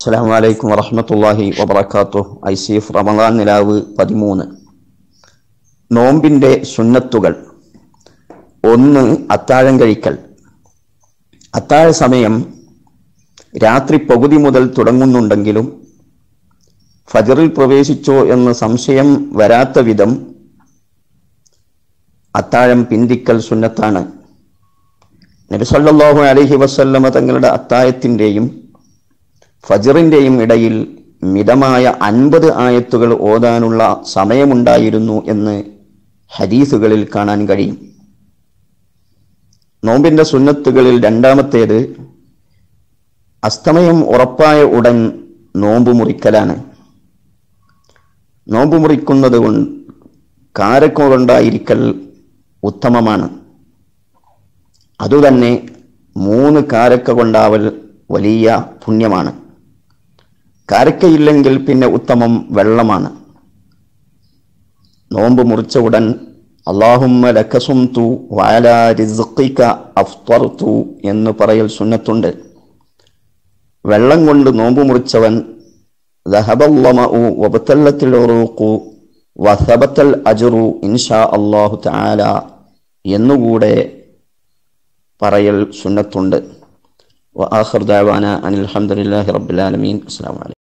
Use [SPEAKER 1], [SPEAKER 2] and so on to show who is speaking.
[SPEAKER 1] അസ്സാം വലൈക്കും വറഹമത്തല്ലാഹി വബർക്കാത്തു ഐ സി എഫ് റമദാൻ നിലാവ് പതിമൂന്ന് നോമ്പിൻ്റെ സുന്നത്തുകൾ ഒന്ന് അത്താഴം കഴിക്കൽ അത്താഴ സമയം രാത്രി പകുതി മുതൽ തുടങ്ങുന്നുണ്ടെങ്കിലും ഫജറിൽ പ്രവേശിച്ചോ എന്ന് സംശയം വരാത്ത വിധം അത്താഴം പിന്തിക്കൽ സുന്നത്താണ് നബി സല്ലല്ലാഹു അലൈഹി വസല്ലമ തങ്ങളുടെ അത്തായത്തിൻ്റെയും ഫജറിൻ്റെയും ഇടയിൽ മിതമായ അൻപത് ആയത്തുകൾ ഓതാനുള്ള സമയമുണ്ടായിരുന്നു എന്ന് ഹദീസുകളിൽ കാണാൻ കഴിയും നോമ്പിൻ്റെ സുന്നത്തുകളിൽ രണ്ടാമത്തേത് അസ്തമയം ഉറപ്പായ ഉടൻ നോമ്പ് മുറിക്കലാണ് നോമ്പ് മുറിക്കുന്നത് കൊണ്ട് കാരക്ക കൊണ്ടായിരിക്കൽ ഉത്തമമാണ് അതുതന്നെ മൂന്ന് കാരക്ക കൊണ്ടാവൽ വലിയ പുണ്യമാണ് കാരക്കയില്ലെങ്കിൽ പിന്നെ ഉത്തമം വെള്ളമാണ് നോമ്പ് മുറിച്ച ഉടൻ അള്ളാഹുമ്മ ലക്കസുംതു വാല റിസ്ഖിക അഫ്തർതു എന്ന് പറയൽ സുന്നത്തുണ്ട് വെള്ളം കൊണ്ട് നോമ്പ് മുറിച്ചവൻ ദഹബല്ലമഉ വബത്തല്ലത്തിൽ ഉറൂഖു വസബത്തൽ അജറു ഇൻഷാ അള്ളാഹു തആല എന്നുകൂടെ പറയൽ സുന്നത്തുണ്ട് وآخر دعوانا أن الحمد لله رب العالمين السلام عليكم